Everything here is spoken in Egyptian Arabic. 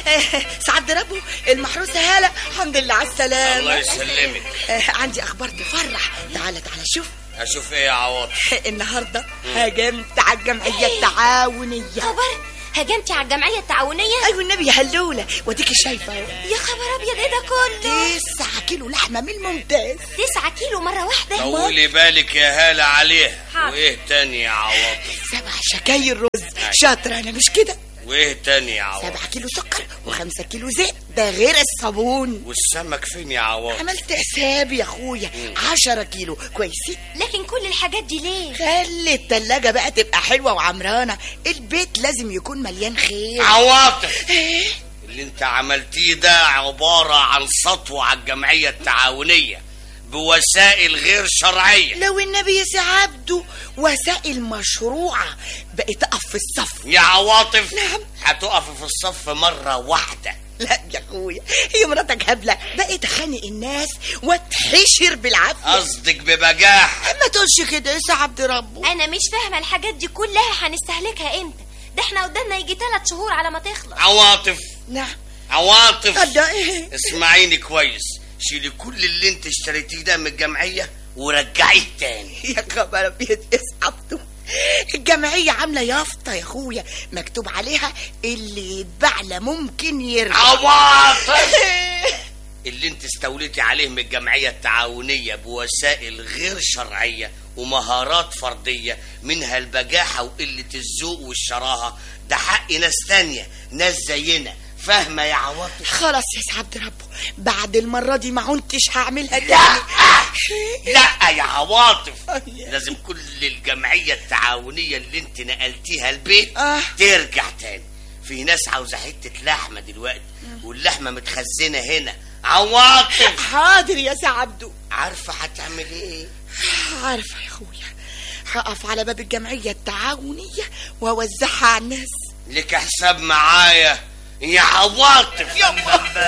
سعد ربه المحروسة هالة الحمد لله على السلامة الله يسلمك آه، عندي أخبار تفرح تعالى تعالى شوف اشوف ايه يا عواطف النهاردة هاجمت على الجمعية التعاونية خبر هجمتي على الجمعية التعاونية أيوة النبي يا هلولة وديكي شايفة أهو. يا خبر أبيض إيه ده كله تسعة كيلو لحمة من الممتاز تسعة كيلو مرة واحدة طولي بالك يا هالة عليها حاضر. وايه تاني يا عواطف سبع شكاير رز شاطرة أنا مش كده وايه تاني يا عواطف سبعة كيلو سكر وخمسة كيلو زيت ده غير الصابون والسمك فين يا عواطف عملت حسابي يا اخويا عشرة كيلو كويسين لكن كل الحاجات دي ليه خلي التلاجة بقى تبقى حلوة وعمرانة البيت لازم يكون مليان خير عواطف اللي انت عملتيه ده عبارة عن سطوة على الجمعية التعاونية بوسائل غير شرعية لو النبي يا سي عبده وسائل مشروعة بقيت أقف في الصف يا عواطف نعم. هتقف في الصف مرة واحدة لا يا اخويا هي مراتك هبلة بقيت أخانق الناس واتحشر بالعافية قصدك ببجاح ما تقولش كده يا سي عبد ربه أنا مش فاهمة الحاجات دي كلها هنستهلكها إمتى ده احنا قدامنا يجي ثلاث شهور على ما تخلص عواطف نعم عواطف ده ايه اسمعيني كويس شيلي كل اللي انت اشتريتيه ده من الجمعية ورجعيه تاني يا خبر ابيض يا سي عبده الجمعية عاملة يافطة يا اخويا مكتوب عليها اللي يتباع لا ممكن يرجع عواطف اللي انت استوليتي عليه من الجمعية التعاونية بوسائل غير شرعية ومهارات فردية منها البجاحة وقلة الذوق والشراهة ده حق ناس تانية ناس زينا فاهمة يا عواطف خلاص يا سي عبد ربه بعد المرة دي ما عنتش هعملها لا تاني لا يا عواطف أيه. لازم كل الجمعية التعاونية اللي انت نقلتيها البيت آه. ترجع تاني في ناس عاوزة حتة لحمة دلوقتي واللحمة متخزنة هنا عواطف حاضر يا سي عبده عارفة هتعملي ايه عارفة يا اخويا هقف على باب الجمعية التعاونية وأوزعها على الناس لك حساب معايا يا عواطف يما